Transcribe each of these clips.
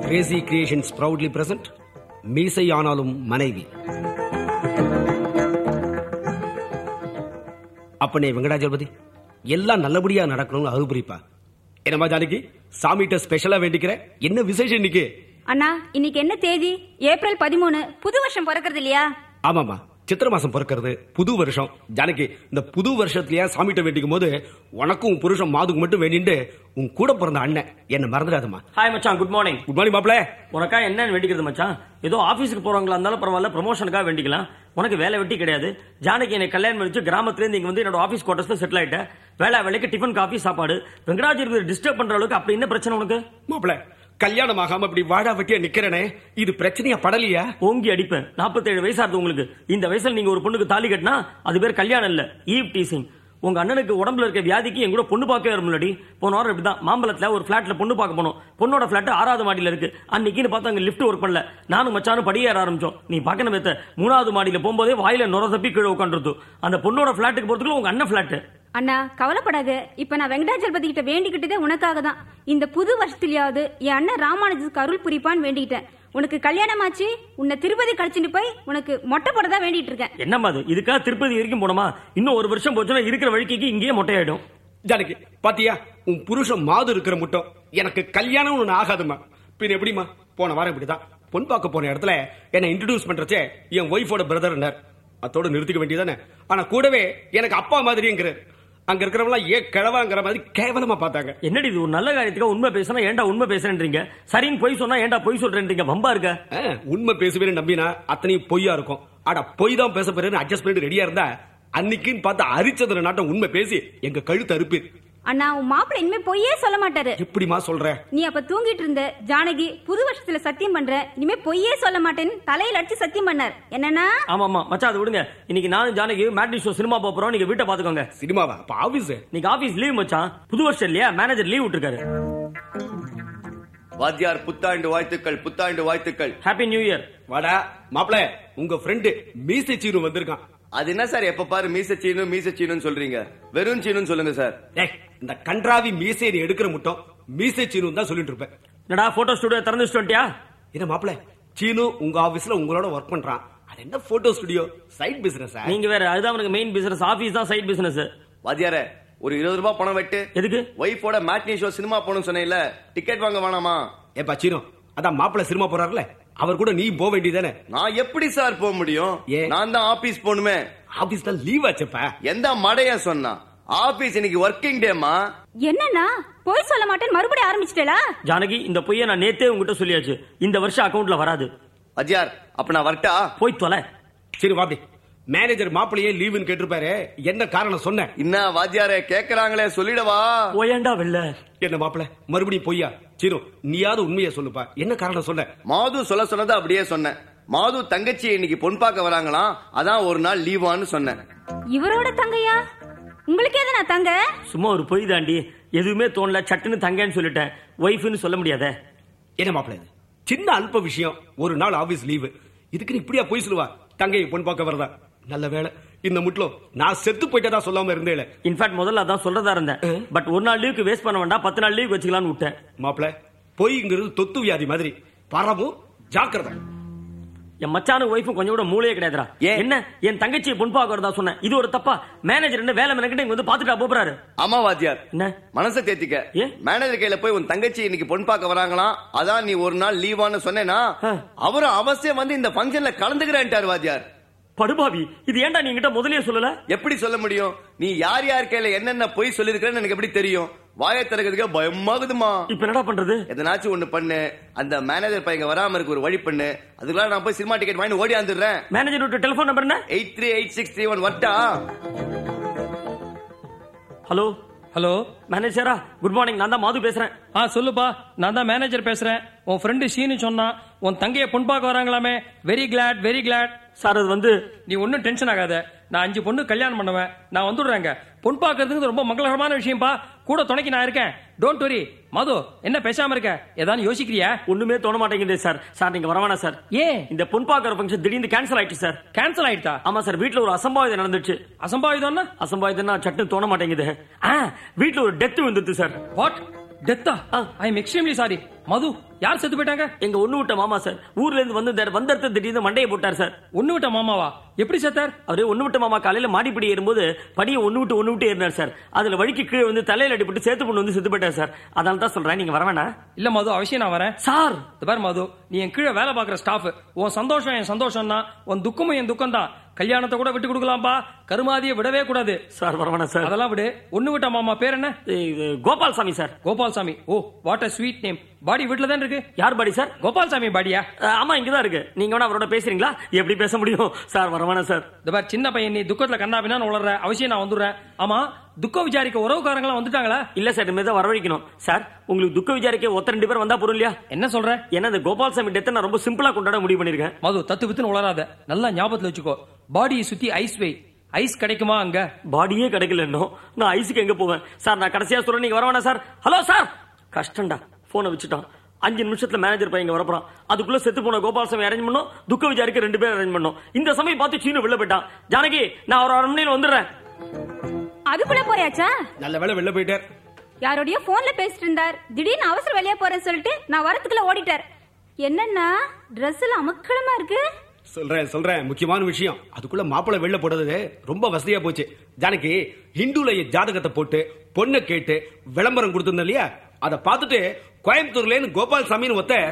Crazy creations proudly present மீசை ஆனாலும் மனைவி அப்பனே வெங்கடாஜலபதி எல்லாம் நல்லபடியா நடக்கணும்னு அருபுரிப்பா என்னம்மா ஜானகி சாமிகிட்ட ஸ்பெஷலா வேண்டிக்கிற என்ன விசேஷம் இன்னைக்கு அண்ணா இன்னைக்கு என்ன தேதி ஏப்ரல் பதிமூணு புது வருஷம் பிறக்கிறது இல்லையா ஆமாமா சித்திர மாசம் பிறக்கிறது புது வருஷம் ஜானகி இந்த புது வருஷத்துலயா சாமிகிட்ட வேண்டிக்கும் போது உனக்கும் உன் புருஷன் மாதுக்கு மட்டும் வேண்டிட்டு உன் கூட பிறந்த அண்ணன் என்ன மறந்துடாதம்மா ஹாய் மச்சான் குட் மார்னிங் குட் மார்னிங் மாப்பிள உனக்கா என்னன்னு வேண்டிக்கிறது மச்சான் ஏதோ ஆபீஸ்க்கு போறவங்களா இருந்தாலும் பரவாயில்ல ப்ரமோஷனுக்காக வேண்டிக்கலாம் உனக்கு வேலை வெட்டி கிடையாது ஜானகி என்னை கல்யாணம் பண்ணிச்சு கிராமத்துல இருந்து இங்க வந்து என்னோட ஆபீஸ் குவார்டர்ஸ்ல செட்டில் ஆயிட்டேன் வேலை வேலைக்கு டிஃபன் காஃபி சாப்பாடு வெங்கடாஜ் டிஸ்டர்ப் பண்ற அளவுக்கு அப்படி என்ன பிரச்சனை உனக்கு மாப்பிள கல்யாணம் ஆகாம இப்படி வாடா வெட்டியா நிக்கிறனே இது பிரச்சனையா படலையா ஓங்கி அடிப்பேன் 47 வயசாகுது உங்களுக்கு இந்த வயசுல நீங்க ஒரு பொண்ணுக்கு தாலி கட்டினா அது பேர் கல்யாணம் இல்ல ஈவ் டீசிங் உங்க அண்ணனுக்கு உடம்புல இருக்க வியாதிக்கு என் கூட பொண்ணு பார்க்கவே வர முன்னாடி போன வாரம் இப்படிதான் மாம்பலத்துல ஒரு பிளாட்ல பொண்ணு பார்க்க போனோம் பொண்ணோட பிளாட் ஆறாவது மாடியில இருக்கு அன்னைக்குன்னு பார்த்தா அங்க லிஃப்ட் ஒர்க் பண்ணல நானும் மச்சானும் படியேற ஆரம்பிச்சோம் நீ பார்க்கணும் மேத்த மூணாவது மாடியில போகும்போதே வாயில நுர தப்பி கீழே உட்காந்துருது அந்த பொண்ணோட பிளாட்டுக்கு போறதுக்குள்ள உங்க அண்ணன் பிளாட் அண்ணா கவலைப்படாத இப்ப நான் வெங்கடாஜலபதி கிட்ட வேண்டிக்கிட்டதே உனக்காக தான் இந்த புது வருஷத்துலயாவது என் அண்ணன் ராமானுஜத்துக்கு அருள் புரிப்பான்னு வேண்டிக்கிட்டேன் உனக்கு கல்யாணம் ஆச்சு உன்னை திருப்பதி கழிச்சுட்டு போய் உனக்கு மொட்டை போட தான் வேண்டிட்டு இருக்கேன் என்னம்மா அது இதுக்காக திருப்பதி வரைக்கும் போனோமா இன்னும் ஒரு வருஷம் போச்சுன்னா இருக்கிற வழிக்கு இங்கேயே மொட்டையாயிடும் ஜானகி பாத்தியா உன் புருஷன் மாது இருக்கிற மட்டும் எனக்கு கல்யாணம் ஒண்ணு ஆகாதுமா பின் எப்படிமா போன வாரம் இப்படிதான் பொன் பார்க்க போன இடத்துல என்ன இன்ட்ரடியூஸ் பண்றச்சே என் ஒய்ஃபோட பிரதர் அத்தோட நிறுத்திக்க வேண்டியதானே ஆனா கூடவே எனக்கு அப்பா மாதிரிங்கிறார் அங்க இருக்கிறவங்க ஏன் கிழவாங்கிற மாதிரி கேவலமா பார்த்தாங்க என்னடி இது ஒரு நல்ல காரியத்துக்கு உண்மை பேசினா ஏன்டா உண்மை பேசுறேன்றீங்க சரின்னு பொய் சொன்னா ஏன்டா பொய் சொல்றேன்றீங்க வம்பா இருக்க ஆ, உண்மை பேசுவேன்னு நம்பினா அத்தனையும் பொய்யா இருக்கும் ஆனா பொய் தான் பேச போறேன்னு அட்ஜஸ்ட் பண்ணிட்டு ரெடியா இருந்தா அன்னைக்குன்னு பார்த்து அரிச்சதுல நாட்டம் உண்மை பேசி எங்க கழுத்து அறுப்பீர் அண்ணா உன் மாப்பிள்ளை இனிமே பொய்யே சொல்ல மாட்டாரு எப்படிமா சொல்ற நீ அப்ப தூங்கிட்டு இருந்த ஜானகி புது வருஷத்துல சத்தியம் பண்ற இனிமே பொய்யே சொல்ல மாட்டேன்னு தலையில அடிச்சு சத்தியம் பண்ணார் என்னன்னா ஆமா ஆமா மச்சான் அதை விடுங்க இன்னைக்கு நானும் ஜானகி மேட்னி ஷோ சினிமா போறோம் நீங்க வீட்டை பாத்துக்கோங்க சினிமாவா அப்ப ஆபீஸ் நீங்க ஆபீஸ் லீவ் மச்சான் புது வருஷம் இல்லையா மேனேஜர் லீவ் விட்டுருக்காரு வாத்தியார் புத்தாண்டு வாழ்த்துக்கள் புத்தாண்டு வாழ்த்துக்கள் ஹாப்பி நியூ இயர் வாடா மாப்பிள உங்க ஃப்ரெண்டு மீசை சீனு வந்திருக்கான் அது என்ன சார் எப்ப பாரு மீச சீனு மீச சீனுன்னு சொல்றீங்க வெறும் சீனுன்னு சொல்லுங்க சார் டேய் இந்த கன்றாவி மீசை நீ எடுக்கிற முட்டம் மீசை சீனு தான் சொல்லிட்டு இருப்பேன் என்னடா போட்டோ ஸ்டுடியோ திறந்து வச்சுட்டியா என்ன மாப்பிள சீனு உங்க ஆபீஸ்ல உங்களோட ஒர்க் பண்றான் அது என்ன போட்டோ ஸ்டுடியோ சைட் பிசினஸ் நீங்க வேற அதுதான் உனக்கு மெயின் பிசினஸ் ஆபீஸ் தான் சைட் பிசினஸ் வாத்தியாரே ஒரு இருபது ரூபாய் பணம் வெட்டு எதுக்கு ஒய்ஃபோட மேட்னி ஷோ சினிமா போகணும்னு சொன்னேன்ல டிக்கெட் வாங்க வேணாமா ஏப்பா சீனு அதான் மாப்பிள சினிமா போறாருல அவர் கூட நீ போக வேண்டியதானே நான் எப்படி சார் போக முடியும் ஏன்? நான் தான் ஆபீஸ் போகணுமே ஆபீஸ் தான் லீவ் ஆச்சப்பா எந்த மடைய சொன்னா ஆபீஸ் இன்னைக்கு ஒர்க்கிங் டேமா என்னன்னா பொய் சொல்ல மாட்டேன்னு மறுபடியும் ஆரம்பிச்சிட்டேலா ஜானகி இந்த பொய்யை நான் நேத்தே உங்ககிட்ட சொல்லியாச்சு இந்த வருஷம் அக்கவுண்ட்ல வராது வாத்தியார் அப்ப நான் வரட்டா போய் தொலை சரி வாப்பி மேனேஜர் மாப்பிளையே லீவுன்னு கேட்டிருப்பாரு என்ன காரணம் சொன்னேன் என்ன வாத்தியாரே கேக்குறாங்களே சொல்லிடவா போயேண்டா வெளில என்ன மாப்பிள மறுபடியும் பொய்யா சீனு நீயாவது உண்மையை சொல்லுப்பா என்ன காரணம் சொன்ன மாது சொல்ல சொன்னதை அப்படியே சொன்னேன் மாது தங்கச்சி இன்னைக்கு பொன் பார்க்க வராங்களாம் அதான் ஒரு நாள் லீவான்னு சொன்னேன் இவரோட தங்கையா உங்களுக்கு எதுனா தங்க சும்மா ஒரு பொய் தாண்டி எதுவுமே தோணல சட்டுன்னு தங்கன்னு சொல்லிட்டேன் ஒய்ஃப்னு சொல்ல முடியாதே என்ன மாப்பிள இது சின்ன அல்ப விஷயம் ஒரு நாள் ஆபீஸ் லீவு இதுக்கு நீ இப்படியா போய் சொல்லுவா தங்கை பொன் பார்க்க வரதா நல்ல வேலை இந்த முட்லம் நான் செத்து போயிட்டதா சொல்லாம இருந்தேன் இன்ஃபேக்ட் முதல்ல அதான் சொல்றதா இருந்தேன் பட் ஒரு நாள் லீவுக்கு வேஸ்ட் பண்ண வேண்டாம் பத்து நாள் லீவ் வச்சுக்கலாம்னு விட்டேன் மாப்பிள பொய்ங்கிறது தொத்து வியாதி மாதிரி பரவும் ஜாக்கிரதை என் மச்சானு ஒய்ஃபும் கொஞ்சம் கூட மூளையே கிடையாதுடா ஏன்? என்ன என் தங்கச்சியை பொன் பார்க்க வரதா சொன்னேன் இது ஒரு தப்பா மேனேஜர் என்ன வேலை மெனக்கிட்ட இங்க வந்து பாத்துட்டா போறாரு ஆமா வாத்தியார் என்ன மனசை தேத்திக்க ஏன்? மேனேஜர் கையில போய் உன் தங்கச்சி இன்னைக்கு பொன் பார்க்க வராங்களாம் அதான் நீ ஒரு நாள் லீவான்னு சொன்னேனா ஆ. அவரும் அவசியம் வந்து இந்த ஃபங்க்ஷன்ல கலந்துக்கிறேன்ட்டார் வாத்தியார் படுபாவி இது ஏன்டா நீ என்கிட்ட முதல்லயே சொல்லல எப்படி சொல்ல முடியும் நீ யார் யார் கையில என்னென்ன பொய் சொல்லிருக்கன்னு எனக்கு எப்படி தெரியும் வாயை திறக்கிறதுக்கு பயமாகுதுமா இப்ப என்னடா பண்றது எதனாச்சும் ஒண்ணு பண்ணு அந்த மேனேஜர் பையன் வராம இருக்கு ஒரு வழி பண்ணு அதுக்கெல்லாம் நான் போய் சினிமா டிக்கெட் வாங்கி ஓடி வந்துடுறேன் மேனேஜர் விட்டு டெலிபோன் நம்பர் என்ன eight three eight six three one வட்டா ஹலோ ஹலோ மேனேஜரா குட் மார்னிங் நான் தான் மாது பேசுறேன் ஆ சொல்லுப்பா நான் தான் மேனேஜர் பேசுறேன் உன் ஃப்ரெண்டு சீனு சொன்னான் உன் தங்கைய பொன் பார்க்க வராங்களாமே very glad very glad sir அது வந்து நீ ஒன்றும் டென்ஷன் ஆகாத நான் அஞ்சு பொண்ணு கல்யாணம் பண்ணுவேன் நான் வந்துடுறேங்க பொன் பார்க்கறதுக்கு ரொம்ப மங்களகரமான விஷயம்ப்பா கூட துணைக்கு நான் இருக்கேன் டோன்ட் வரி மது என்ன பேசாம இருக்க ஏதாவது யோசிக்கிறியா ஒண்ணுமே தோண மாட்டேங்குது சார் சார் நீங்க வரவானா சார் ஏன் இந்த பொன் பார்க்கற ஃபங்க்ஷன் திடீர்னு கேன்சல் ஆயிடுச்சு சார் கேன்சல் ஆயிட்டா ஆமா சார் வீட்ல ஒரு அசம்பாவிதம் நடந்துச்சு அசம்பாவிதம்னா அசம்பாவிதம்னா சட்டு தோண மாட்டேங்குது ஆ வீட்ல ஒரு டெத் வந்துருது சார் வாட் டெத்தா ah. I am extremely sorry Madhu யார் செத்து போயிட்டாங்க எங்க ஒண்ணு விட்ட மாமா சார் ஊர்ல இருந்து வந்து வந்தர்த்த திடீர்னு மண்டையை போட்டார் சார் ஒண்ணு விட்ட மாமாவா எப்படி செத்தார் அவரு ஒண்ணு விட்ட மாமா காலையில மாடிப்படி ஏறும்போது படியை ஒண்ணு விட்டு ஒண்ணு விட்டு ஏறினார் சார் அதுல வழிக்கு கீழே வந்து தலையில அடிபட்டு சேர்த்து பொண்ணு வந்து செத்து போயிட்டார் சார் அதனால தான் சொல்றேன் நீங்க வர வேணாம் இல்ல மது அவசியம் நான் வரேன் சார் இது பாரு மது நீ என் கீழே வேலை பார்க்குற ஸ்டாஃப் உன் சந்தோஷம் என் சந்தோஷம் தான் உன் துக்கமும் என் துக்கம் தான் கல்யாணத்தை கூட விட்டு கொடுக்கலாம்பா கருமாதியை விடவே கூடாது சார் வர வேணாம் சார் அதெல்லாம் விடு ஒண்ணு விட்ட மாமா பேர் என்ன இது Gopalsamy sir Gopalsamy oh what a sweet name body வீட்ல தான் இருக்கு யார் பாடி சார் கோபால்சாமி பாடியா அஹ், ஆமா இங்கதான் இருக்கு நீங்க வேணா அவரோட பேசுறீங்களா எப்படி பேச முடியும் சார் வர வேணாம் சார் இந்த பாரு சின்ன பையன் நீ துக்கத்துல கண்ணாபின்னு உளற அவசியம் நான் வந்துடுறேன் ஆமா துக்கம் விசாரிக்க உறவுக்காரங்களாம் வந்துட்டாங்களா இல்ல சார் இனிமே தான் வரவழைக்கணும் சார் உங்களுக்கு துக்க விசாரிக்க ஒத்த ரெண்டு பேர் வந்தா போறோம் இல்லையா என்ன சொல்ற ஏன்னா இந்த கோபால்சாமி டெத்தை நான் ரொம்ப சிம்பிளா கொண்டாட முடிவு பண்ணிருக்கேன் மது தத்து வித்துன்னு உளராத நல்லா ஞாபகத்துல வச்சுக்கோ பாடியை சுத்தி ஐஸ் வை ஐஸ் கிடைக்குமா அங்க பாடியே கிடைக்கல இன்னும் நான் ஐஸுக்கு எங்க போவேன் சார் நான் கடைசியா சொல்றேன் நீங்க வர வேணாம் சார் ஹலோ சார் கஷ்டம்டா போனை வச்சுட்டான் அஞ்சு நிமிஷத்துல மேனேஜர் பையன் இங்க வரப்போறான் அதுக்குள்ள செத்து போன கோபால்சாமி அரேஞ்ச் பண்ணோம் துக்க விசாரிக்க ரெண்டு பேர் அரேஞ்ச் பண்ணோம் இந்த சமயம் பார்த்து சீனு வெளில போயிட்டான் ஜானகி நான் ஒரு அரை மணியில வந்துடுறேன் அதுக்குள்ள போறியாச்சா நல்ல வேளை வெளில போயிட்டார் யாரோடய போன்ல பேசிட்டு இருந்தார் திடீர்னு அவசர வெளியே போறேன்னு சொல்லிட்டு நான் வரத்துக்குள்ள ஓடிட்டார் என்னன்னா Dress எல்லாம் அமக்களமா இருக்கு சொல்றேன் சொல்றேன் முக்கியமான விஷயம் அதுக்குள்ள மாப்பிள்ளை வெளில போடுறது ரொம்ப வசதியா போச்சு ஜானகி ஹிந்துல என் ஜாதகத்தை போட்டு பொண்ணை கேட்டு விளம்பரம் கொடுத்திருந்தேன் இல்லையா அதை பார்த்துட்டு கோயம்புத்தூர்ல இருந்து கோபால் சாமின்னு ஒருத்தர்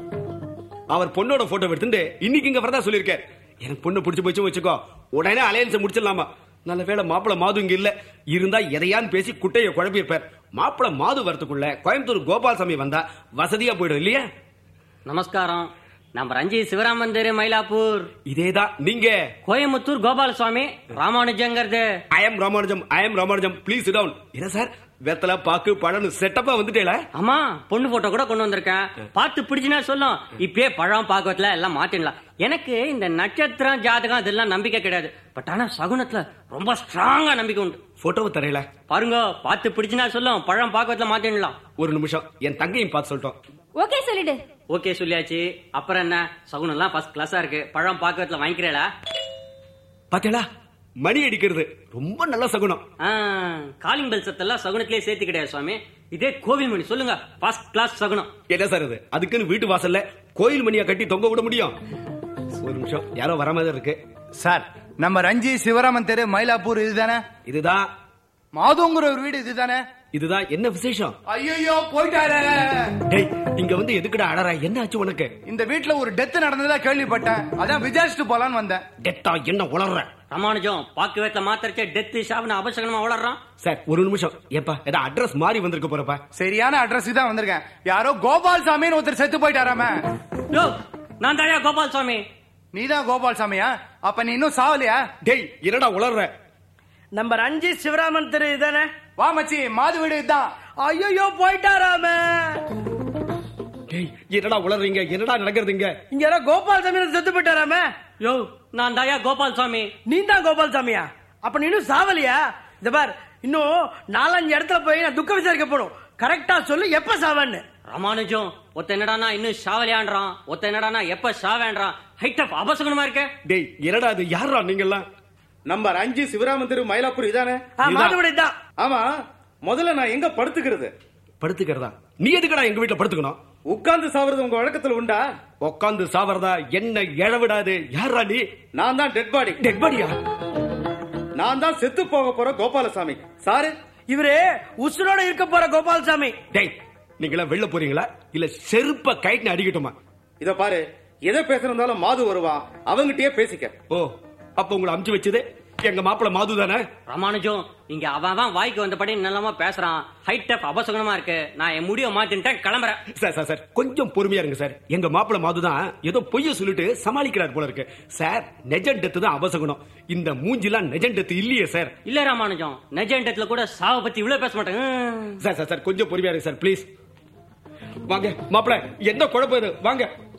அவர் பொண்ணோட போட்டோ எடுத்துட்டு இன்னைக்கு இங்க வரதா சொல்லியிருக்கார் எனக்கு பொண்ணு பிடிச்சு போச்சு வச்சுக்கோ உடனே அலையன்ஸ் முடிச்சிடலாமா நல்ல வேளை மாப்பிள மாது இங்க இல்ல இருந்தா எதையான்னு பேசி குட்டைய குழப்பியிருப்பார் மாப்பிள மாது வரத்துக்குள்ள கோயம்புத்தூர் கோபால்சாமி வந்தா வசதியா போயிடும் இல்லையா நமஸ்காரம் நம்ம ரஞ்சி சிவராமன் தெரு மயிலாப்பூர் இதேதான் நீங்க கோயம்புத்தூர் கோபாலசுவாமி ராமானுஜங்கிறது I am Ramanujam I am Ramanujam please down என்ன சார் வெத்தலை பாக்கு பழம் செட்டப்பா வந்துட்டேல ஆமா பொண்ணு போட்டோ கூட கொண்டு வந்திருக்கேன் பார்த்து பிடிச்சினா சொல்லும் இப்பயே பழம் பாக்கத்துல எல்லாம் மாத்திடலாம் எனக்கு இந்த நட்சத்திரம் ஜாதகம் இதெல்லாம் நம்பிக்கை கிடையாது பட் ஆனா சகுனத்துல ரொம்ப ஸ்ட்ராங்கா நம்பிக்கை உண்டு போட்டோவை தரையில பாருங்க பார்த்து பிடிச்சினா சொல்லும் பழம் பாக்கத்துல மாத்திடலாம் ஒரு நிமிஷம் என் தங்கையும் பார்த்து சொல்லிட்டோம் ஓகே சொல்லிடு ஓகே சொல்லியாச்சு அப்புறம் என்ன சகுனம் எல்லாம் ஃபர்ஸ்ட் கிளாஸா இருக்கு பழம் பாக்கத்துல வாங்கிக்கிறேடா பாத்தீங்களா மணி அடிக்கிறது ரொம்ப நல்ல சகுனம் காலிங் பெல் சத்தெல்லாம் சகுனத்திலே சேர்த்து கிடையாது சுவாமி இதே கோவில் மணி சொல்லுங்க ஃபர்ஸ்ட் கிளாஸ் சகுனம் என்ன சார் இது அதுக்குன்னு வீட்டு வாசல்ல கோயில் மணியா கட்டி தொங்க விட முடியும் ஒரு நிமிஷம் யாரோ வர மாதிரி இருக்கு சார் நம்ம ரஞ்சி சிவராமன் தெரு மயிலாப்பூர் இதுதானே இதுதான் மாதுங்கிற ஒரு வீடு இதுதானே இதுதான் என்ன விசேஷம் ஐயோ போயிட்டாரே டேய் இங்க வந்து எதுக்குடா அடறா என்ன ஆச்சு உனக்கு இந்த வீட்ல ஒரு டெத் நடந்ததா கேள்விப்பட்டேன் அதான் விசாரிச்சுட்டு போலான்னு வந்தேன் டெட்டா என்ன உளர்ற ராமானுஜம் பாக்கு வேத்துல மாத்திரச்சே டெத்து ஷாப்னு அபசகனமா வளர்றான் சார் ஒரு நிமிஷம் ஏப்பா ஏதா அட்ரஸ் மாறி வந்திருக்க போறப்பா சரியான அட்ரஸ் தான் வந்திருக்கேன் யாரோ கோபால் சாமின்னு ஒருத்தர் செத்து போயிட்டாராம யோ நான் தாயா கோபால் சுவாமி நீதான் கோபால் சாமியா அப்ப நீ இன்னும் சாவலையா டேய் என்னடா உளர்ற நம்பர் அஞ்சு சிவராமன் தெரு இதானே வா மச்சி மாது வீடு இதுதான் ஐயோ போயிட்டாராம டேய் என்னடா உளறீங்க என்னடா நடக்கிறது இங்க இங்க யாரோ கோபால் சாமி செத்து போயிட்டாராம யோ நான் தாயா கோபால் சுவாமி நீ தான் கோபால் சாமியா அப்ப நீ இன்னும் சாவலியா இந்த பார் இன்னும் நாலஞ்சு இடத்துல போய் நான் துக்க விசாரிக்க போடும் கரெக்டா சொல்லு எப்ப சாவன்னு ராமானுஜம் ஒத்த என்னடானா இன்னும் ஷாவலியான்றான் ஒத்த என்னடானா எப்ப ஷாவேன்றான் ஹைட் ஆஃப் அபசகனமா இருக்க டேய் என்னடா இது யாரா நீங்கெல்லாம் நம்பர் அஞ்சு சிவராமன் தெரு மயிலாப்பூர் இதானே மாதவிடை தான் ஆமா முதல்ல நான் எங்க படுத்துக்கிறது படுத்துக்கிறதா நீ எதுக்குடா எங்க வீட்டுல படுத்துக்கணும் உட்கார்ந்து சாவறது உங்க வழக்கத்துல உண்டா உட்காந்து சாவறதா என்ன எழவிடாது யாரா நீ நான் தான் டெட் பாடி டெட் பாடியா நான் தான் செத்து போக போற கோபாலசாமி சாரு இவரு உசுரோட இருக்க போற கோபால் சாமி டேய் நீங்களா வெளில போறீங்களா இல்ல செருப்ப கைட்டு அடிக்கட்டுமா இத பாரு எதை பேசுறதாலும் மாது வருவான் அவங்கிட்டயே பேசிக்க ஓ அப்ப உங்களை அமுச்சு வச்சது எங்க மாப்பிள்ள மாது தானே ராமானுஜம் இங்க அவன் அவன் வாய்க்கு வந்தபடி நல்லமா பேசுறான் ஹைட் ஆஃப் அபசகனமா இருக்கு நான் என் முடிவை மாத்தின்ட்டேன் கிளம்புறேன் சார் சார் சார் கொஞ்சம் பொறுமையா இருங்க சார் எங்க மாப்பிள்ள மாது தான் ஏதோ பொய்ய சொல்லிட்டு சமாளிக்கிறார் போல இருக்கு சார் நெஜன் டெத்து தான் அவசகணும் இந்த மூஞ்சிலாம் நெஜன் டெத்து இல்லையே சார் இல்ல ராமானுஜம் நெஜண்டத்துல கூட சாவை பத்தி இவ்வளவு பேச மாட்டேன் சார் சார் சார் கொஞ்சம் பொறுமையா இருங்க சார் ப்ளீஸ் வாங்க மாப்பிள்ள என்ன குழப்பம் இது வாங்க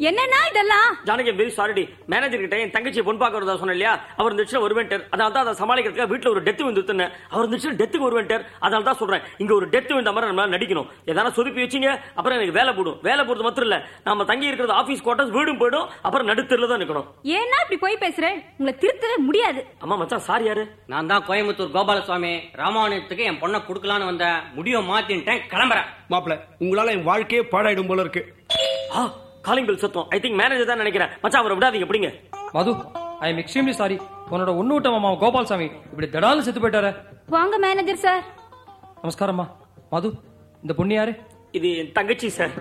என்னன்னா இதெல்லாம் ஜானகி வெரி சாரிடி மேனேஜர் கிட்ட என் தங்கச்சி பொன் பார்க்க வரதா சொன்னேன் இல்லையா அவர் இருந்துச்சுன்னா வருவேன்டர் அதனால தான் அதை சமாளிக்கிறதுக்காக வீட்டுல ஒரு டெத்து வந்துருத்துன்னு அவர் இருந்துச்சுன்னா டெத்துக்கு வருவேன்டர் அதனால தான் சொல்றேன் இங்க ஒரு டெத்து வந்த மாதிரி நம்மளால நடிக்கணும் எதனா சொதுப்பி வச்சீங்க அப்புறம் எனக்கு வேலை போடும் வேலை போடுறது மாத்திரம் இல்ல நம்ம தங்கி இருக்கிறது ஆபீஸ் குவார்டர்ஸ் வீடும் போயிடும் அப்புறம் நடுத்தருல தான் நிக்கணும் ஏன்னா இப்படி போய் பேசுறேன் உங்களை திருத்தவே முடியாது அம்மா மச்சான் சாரி யாரு நான் தான் கோயம்புத்தூர் கோபாலசுவாமி ராமானுஜத்துக்கு என் பொண்ணை கொடுக்கலான்னு வந்தேன் முடிவை மாத்தின்ட்டேன் கிளம்புறேன் மாப்பிள உங்களால என் வாழ்க்கையே பாடாயிடும் போல இருக்கு ஆ காலிங் பெல் சத்தம் ஐ திங்க் மேனேஜர் தான் நினைக்கிறேன் மச்சான் அவரை விடாதீங்க எப்படிங்க Madhu I am extremely sorry உன்னோட ஒண்ணு விட்ட மாமா கோபால்சாமி இப்படி தடாலும் செத்து போயிட்டாரு வாங்க மேனேஜர் சார் நமஸ்காரம்மா மது இந்த பொண்ணு யாரு இது என் தங்கச்சி சார்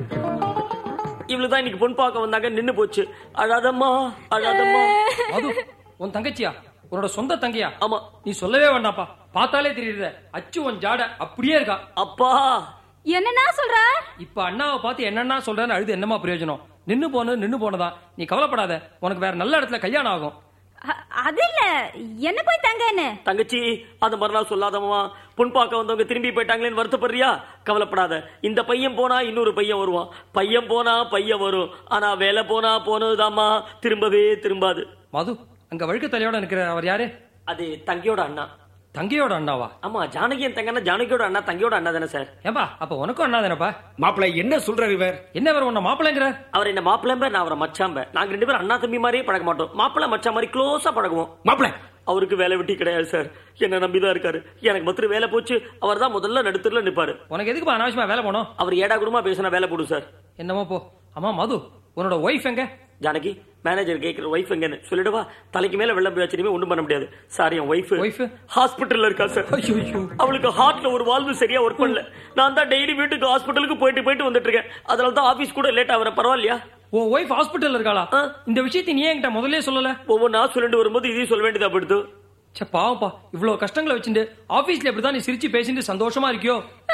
இவ்வளவுதான் இன்னைக்கு பொன் பார்க்க வந்தாங்க நின்னு போச்சு அழாதம்மா அழாதம்மா மது உன் தங்கச்சியா உன்னோட சொந்த தங்கையா ஆமா நீ சொல்லவே வேண்டாம்ப்பா பார்த்தாலே தெரியுது அச்சு உன் ஜாட அப்படியே இருக்கா அப்பா என்னன்னா சொல்ற இப்ப அண்ணாவை பார்த்து என்னன்னா சொல்றேன்னு அழுது என்னமா பிரயோஜனம் நின்னு போனது நின்னு போனதா நீ கவலைப்படாத உனக்கு வேற நல்ல இடத்துல கல்யாணம் ஆகும் அ- அது இல்ல என்ன போய் தங்கன்னு தங்கச்சி அந்த மாதிரிலாம் சொல்லாதம்மா பொன் பார்க்க வந்தவங்க திரும்பி போயிட்டாங்களேன்னு வருத்தப்படுறியா கவலைப்படாத இந்த பையன் போனா இன்னொரு பையன் வருவான் பையன் போனா பையன் வரும் ஆனா வேலை போனா போனதுதாம்மா திரும்பவே திரும்பாது மது அங்க வழுக்க தலையோட நிக்கிற அவர் யாரு அது தங்கியோட அண்ணா தங்கையோட அண்ணாவா ஆமா ஜானகி என் தங்கன்னா ஜானகியோட அண்ணா தங்கியோட அண்ணா தானே சார் ஏன்பா அப்ப உனக்கும் அண்ணா தானப்பா மாப்பிள என்ன சொல்றாரு இவர் என்ன வேற உன்ன மாப்பிள்ளைங்கிற அவர் என்ன மாப்பிளம்ப நான் அவரை மச்சாம்ப நாங்க ரெண்டு பேரும் அண்ணா தம்பி மாதிரியே பழக மாட்டோம் மாப்பிள மச்சா மாதிரி க்ளோஸா பழகுவோம் மாப்பிள அவருக்கு வேலை வெட்டி கிடையாது சார் என்ன நம்பிதான் இருக்காரு எனக்கு மாத்திரம் வேலை போச்சு அவர் தான் முதல்ல நடுத்தர்ல நிப்பாரு உனக்கு எதுக்குப்பா அனாவசியமா வேலை போனோம் அவர் ஏடா குடுமா பேசினா வேலை போடும் சார் என்னமோ போ அம்மா மது உன்னோட ஒய்ஃப் எங்க ஜானகி மேனேஜர் கேக்குற ஒய்ஃப் எங்கன்னு சொல்லிடுவா தலைக்கு மேல வெள்ளம் போய் வச்சிருமே ஒண்ணும் பண்ண முடியாது சாரி என் ஒய்ஃப் Wife? ஹாஸ்பிட்டல்ல இருக்கா சார் ஐயோ அவளுக்கு ஹார்ட்ல ஒரு வால்வு சரியா ஒர்க் பண்ணல நான் தான் டெய்லி வீட்டுக்கு ஹாஸ்பிட்டலுக்கு போயிட்டு போயிட்டு வந்துட்டு இருக்கேன் அதனால தான் ஆபீஸ் கூட லேட் ஆகுற பரவாயில்லையா உன் ஒய்ஃப் ஹாஸ்பிட்டல்ல இருக்காளா ஆ. இந்த விஷயத்தை நீ என்கிட்ட முதல்லயே சொல்லல ஒவ்வொன்றா சொல்லிட்டு வரும்போது இதையும் சொல்ல வேண்டியதா படுத்து ச்சே பாவப்பா இவ்வளவு கஷ்டங்களை வச்சுட்டு ஆபீஸ்ல இப்படிதான் நீ சிரிச்சு பேசிட்டு சந்தோஷமா இருக்கியோ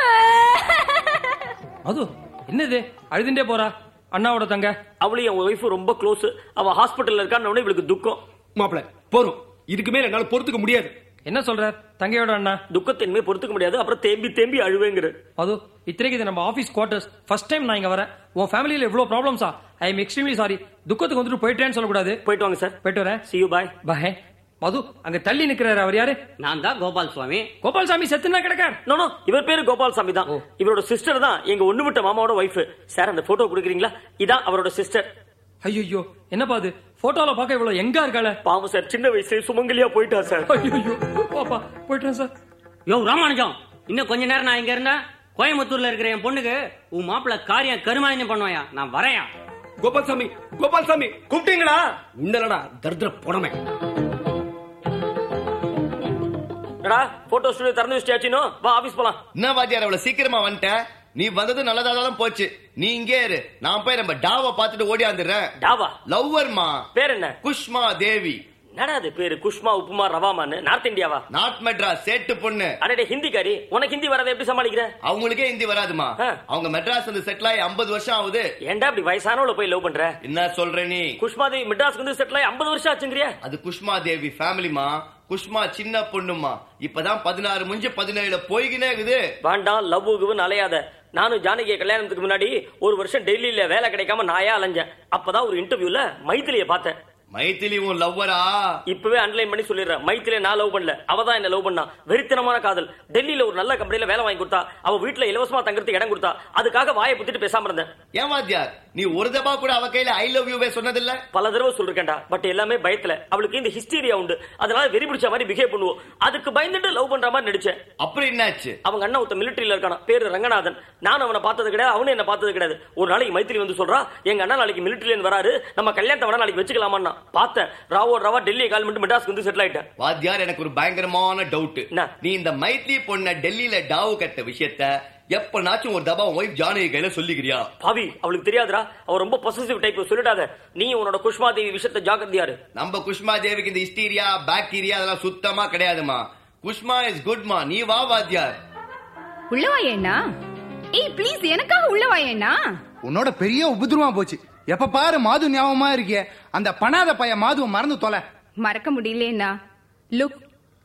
மது என்னது அழுதுண்டே போறா அண்ணாவோட தங்க அவளும் என் ஒய்ஃப் ரொம்ப க்ளோஸ் அவ ஹாஸ்பிட்டல்ல இருக்கான்னு உடனே இவளுக்கு துக்கம் மாப்பிள போறோம் இதுக்கு மேல என்னால பொறுத்துக்க முடியாது என்ன சொல்ற தங்கையோட அண்ணா துக்கத்தின்மை பொறுத்துக்க முடியாது அப்புறம் தேம்பி தேம்பி அழுவேங்கிற மது இத்தனைக்கு இது நம்ம ஆபீஸ் குவார்டர்ஸ் ஃபர்ஸ்ட் டைம் நான் இங்க வரேன் உன் ஃபேமிலியில இவ்வளவு ப்ராப்ளம்ஸா ஐ எம் எக்ஸ்ட்ரீம்லி சாரி துக்கத்துக்கு வந்துட்டு போயிட்டேன்னு சொல்லக்கூடாது போயிட்டு வாங்க சார் போயிட்டு வரேன் see you bye பாய் மது அங்க தள்ளி நிக்கிறாரு அவர் யாரு நான் தான் கோபால் சுவாமி கோபால்சாமி செத்துனா கிடக்கார் நோ நோ இவர் பேரு கோபால் சாமி தான் இவரோட சிஸ்டர் தான் எங்க ஒண்ணு விட்ட மாமாவோட ஒய்ஃப் சார் அந்த போட்டோ கொடுக்குறீங்களா இதான் அவரோட சிஸ்டர் ஐயோ என்னப்பா அது போட்டோல பார்க்க இவ்வளவு எங்கா இருக்காள பாவம் சார் சின்ன வயசுல சுமங்கலியா போயிட்டா சார் ஐயோ பாப்பா போயிட்டேன் சார் யோ ராமானுஜம் இன்னும் கொஞ்ச நேரம் நான் இங்க இருந்தேன் கோயம்புத்தூர்ல இருக்கிற என் பொண்ணுக்கு உன் மாப்பிள்ள காரியம் கருமாயணம் பண்ணுவாயா நான் வரையா கோபால்சாமி கோபால்சாமி கூப்பிட்டீங்களா உண்டலடா தரித்திர புடமை என்னடா போட்டோ ஸ்டுடியோ திறந்து வச்சியாச்சினோ வா ஆபீஸ் போலாம் என்ன வாத்தியார் அவ்வளவு சீக்கிரமா வந்துட்ட நீ வந்தது நல்லதா தான் போச்சு நீ இங்கே இரு நான் போய் நம்ம டாவை பார்த்துட்டு ஓடியாந்துடுறேன் டாவா லவ்வர்மா பேர் என்ன குஷ்மா தேவி என்னடா அது பேரு குஷ்மா உப்புமா ரவாமான்னு நார்த் இந்தியாவா நார்த் மெட்ராஸ் சேட்டு பொண்ணு அடடே ஹிந்திக்காரி உனக்கு ஹிந்தி வரதை எப்படி சமாளிக்கிற அவங்களுக்கே ஹிந்தி வராதுமா ஆ. அவங்க மெட்ராஸ் வந்து செட்டில் ஆகி 50 வருஷம் ஆகுது ஏன்டா இப்படி வயசானவள போய் லவ் பண்ற என்ன சொல்ற நீ குஷ்மா தேவி மெட்ராஸ்க்கு வந்து செட்டில் ஆகி 50 வருஷம் ஆச்சுங்கிறியா அது குஷ்மா தேவி ஃபேமிலிமா குஷ்மா சின்ன பொண்ணுமா இப்பதான் பதினாறு முடிஞ்சு பதினேழுல போய்கினே இருக்குது வேண்டாம் லவ் கிவ்னு அலையாத நானும் ஜானகி கல்யாணத்துக்கு முன்னாடி ஒரு வருஷம் டெல்லியில வேலை கிடைக்காம நாயா அலைஞ்சேன் அப்பதான் ஒரு இன்டர்வியூல மைத்திலிய பார்த்தேன் மைத்திலி உன் லவ்வரா இப்பவே அன்லைன் பண்ணி சொல்லிடுறேன் மைத்திலே நான் லவ் பண்ணல அவ தான் என்ன லவ் பண்ணா வெறித்தனமான காதல் டெல்லியில ஒரு நல்ல கம்பெனில வேலை வாங்கி கொடுத்தா அவ வீட்டுல இலவசமா தங்கறதுக்கு இடம் கொடுத்தா அதுக்காக வாயை புத்திட்டு பேசாம இருந்தேன் ஏன் வாத்தியார் நீ ஒரு தபா கூட அவ கையில ஐ லவ் யூவே சொன்னதில்ல பல தடவை சொல்லிருக்கேன்டா பட் எல்லாமே பயத்துல அவளுக்கு இந்த ஹிஸ்டீரியா உண்டு அதனால வெறி பிடிச்ச மாதிரி பிஹேவ் பண்ணுவோம் அதுக்கு பயந்துட்டு லவ் பண்ற மாதிரி நடிச்சேன் அப்புறம் என்னாச்சு அவங்க அண்ணன் ஒருத்த மிலிட்டரியில இருக்கான பேரு ரங்கநாதன் நானும் அவனை பார்த்தது கிடையாது அவனும் என்ன பார்த்தது கிடையாது ஒரு நாளைக்கு மைத்திரி வந்து சொல்றா எங்க அண்ணா நாளைக்கு மிலிட்டரியில இருந்து வராரு நம்ம கல்யாணத்தை வேணா நாளைக்கு வச்சுக்கலாமா பார்த்தேன் ராவோ ராவா டெல்லி கால் பண்ணிட்டு மெட்ராஸ்க்கு வந்து செட்டில் ஆயிட்டேன் வாத்தியார் எனக்கு ஒரு பயங்கரமான டவுட் என்ன? நீ இந்த மைத்ரி பொண்ண டெல்லியில டாவு கட்ட விஷயத்த எப்பனாச்சும் ஒரு தபா ஒய்ஃப் ஜானகி கையில சொல்லிக்கிறியா பாவி அவளுக்கு தெரியாதுடா அவ ரொம்ப பொசசிவ் டைப் சொல்லிடாத நீ உன்னோட குஷ்மா தேவி விஷயத்த ஜாக்கிரதையாரு நம்ம குஷ்மா தேவிக்கு இந்த ஹிஸ்டீரியா பாக்டீரியா அதெல்லாம் சுத்தமா கிடையாதுமா குஷ்மா இஸ் குட்மா நீ வா வாத்தியார் உள்ள வாயேண்ணா ஏய் ப்ளீஸ் எனக்காக உள்ள வாயேண்ணா உன்னோட பெரிய உபதிரவமா போச்சு எப்ப பாரு மாது ஞாபகமா இருக்கிய அந்த பணாத பைய மாதுவை மறந்து தொலை மறக்க முடியலண்ணா லுக்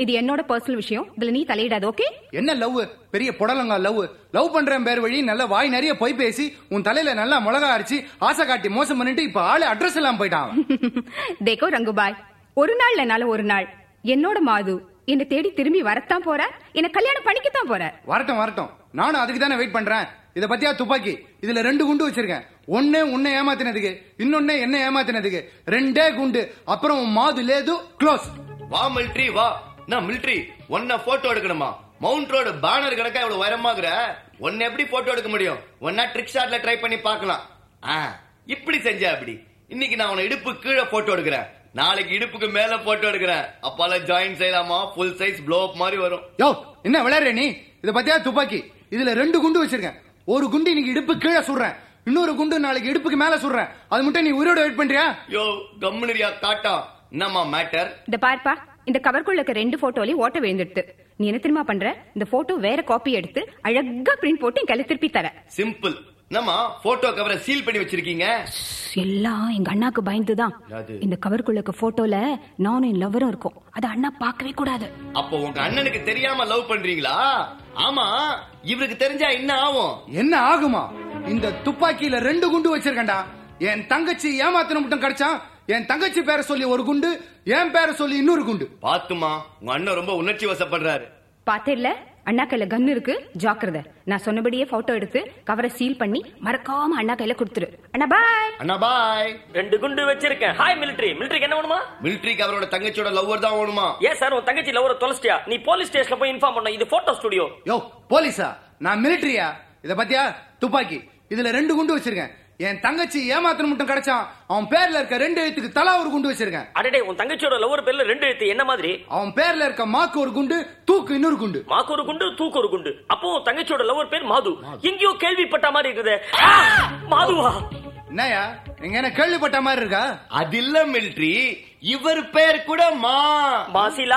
இது என்னோட பர்சனல் விஷயம் இதுல நீ தலையிடாத ஓகே என்ன லவ் பெரிய புடலங்கா லவ் லவ் பண்றேன் பேர் வழி நல்ல வாய் நிறைய பொய் பேசி உன் தலையில நல்லா மிளகா அரைச்சு ஆசை காட்டி மோசம் பண்ணிட்டு இப்ப ஆளு அட்ரஸ் எல்லாம் போயிட்டான் தேக்கோ ரங்குபாய் ஒரு நாள் இல்லனால ஒரு நாள் என்னோட மாது என்னை தேடி திரும்பி வரத்தான் போற என்ன கல்யாணம் பண்ணிக்கத்தான் போற வரட்டும் வரட்டும் நானும் அதுக்கு தானே வெயிட் பண்றேன் இத பத்தியா துப்பாக்கி இதுல ரெண்டு குண்டு வச்சிருக்கேன் ஒண்ணு உன்னை ஏமாத்தினதுக்கு இன்னொன்னு என்ன ஏமாத்தினதுக்கு ரெண்டே குண்டு அப்புறம் உன் மாது லேது க்ளோஸ் வா மிலிட்ரி வா நான் மிலிட்ரி உன்ன போட்டோ எடுக்கணுமா மவுண்ட் ரோடு பேனர் கணக்கா இவ்வளவு உயரமாகுற உன்னை எப்படி போட்டோ எடுக்க முடியும் ஒன்னா ட்ரிக் ஷாட்ல ட்ரை பண்ணி பார்க்கலாம் ஆ இப்படி செஞ்ச அப்படி இன்னைக்கு நான் உன இடுப்பு கீழே போட்டோ எடுக்கிறேன் நாளைக்கு இடுப்புக்கு மேல போட்டோ எடுக்கிறேன் அப்பால ஜாயின் செய்யலாமா ஃபுல் சைஸ் ப்ளோ அப் மாதிரி வரும் யோ என்ன விளையாடுற நீ இத பத்தியா துப்பாக்கி இதுல ரெண்டு குண்டு வச்சிருக்கேன் ஒரு குண்டு இன்னைக்கு இடுப்பு கீழே சுடுறேன் இன்னொரு குண்டு நாளைக்கு இடுப்புக்கு மேல சுடுறேன் அது மட்டும் நீ உயிரோட வெயிட் பண்றியா யோ கம்முனிரியா காட்டா என்னம்மா மேட்டர் இந்த பார்ப்பா இந்த கவர்க்குள்ள இருக்க ரெண்டு போட்டோலயும் ஓட்ட விழுந்துடுது நீ என்ன தெரியுமா பண்ற இந்த போட்டோ வேற காப்பி எடுத்து அழகா பிரிண்ட் போட்டு என் கையில திருப்பி தர சிம்பிள் என்னம்மா போட்டோ கவரை சீல் பண்ணி வச்சிருக்கீங்க எல்லாம் எங்க அண்ணாக்கு பயந்துதான் யாது? இந்த கவருக்குள்ள இருக்க போட்டோல நானும் என் லவரும் இருக்கும் அத அண்ணா பார்க்கவே கூடாது அப்போ உங்க அண்ணனுக்கு தெரியாம லவ் பண்றீங்களா ஆமா இவருக்கு தெரிஞ்சா என்ன ஆகும் என்ன ஆகுமா இந்த துப்பாக்கியில ரெண்டு குண்டு வச்சிருக்கேன்டா என் தங்கச்சி ஏமாத்தின மட்டும் கிடைச்சான் என் தங்கச்சி பேரை சொல்லி ஒரு குண்டு என் பேரை சொல்லி இன்னொரு குண்டு பாத்துமா உங்க அண்ணன் ரொம்ப உணர்ச்சி வசப்படுறாரு பாத்திரல அண்ணா கையில கன் இருக்கு ஜாக்கிரதை நான் சொன்னபடியே போட்டோ எடுத்து கவரை சீல் பண்ணி மறக்காம அண்ணா கையில கொடுத்துரு அண்ணா பாய் அண்ணா பாய் ரெண்டு குண்டு வச்சிருக்கேன் ஹாய் மிலிட்ரி மிலிட்ரிக்கு என்ன வேணுமா மிலிட்ரிக்கு அவரோட தங்கச்சியோட லவ்வர் தான் வேணுமா ஏன் சார் உன் தங்கச்சி லவரை தொலைச்சிட்டியா நீ போலீஸ் ஸ்டேஷன்ல போய் இன்ஃபார்ம் பண்ண இது போட்டோ ஸ்டுடியோ யோ போலீஸா நான் மிலிட்டரியா இத பத்தியா துப்பாக்கி இதுல ரெண்டு குண்டு வச்சிருக்கேன் என் தங்கச்சி ஏமாத்தின மட்டும் கிடைச்சான் அவன் பேர்ல இருக்க ரெண்டு எழுத்துக்கு தலா ஒரு குண்டு வச்சிருக்கேன் அடடே உன் தங்கச்சியோட லவர் பேர்ல ரெண்டு எழுத்து என்ன மாதிரி அவன் பேர்ல இருக்க மாக்கு ஒரு குண்டு தூக்கு இன்னொரு குண்டு மாக்கு ஒரு குண்டு தூக்கு ஒரு குண்டு அப்போ உன் தங்கச்சியோட லவர் பேர் மாது எங்கேயோ கேள்விப்பட்ட மாதிரி இருக்குதே ஆ! மாதுவா என்னயா எங்க என்ன கேள்விப்பட்ட மாதிரி இருக்கா அது இல்ல மிலிட்ரி இவர் பேர் கூட மா மாசிலா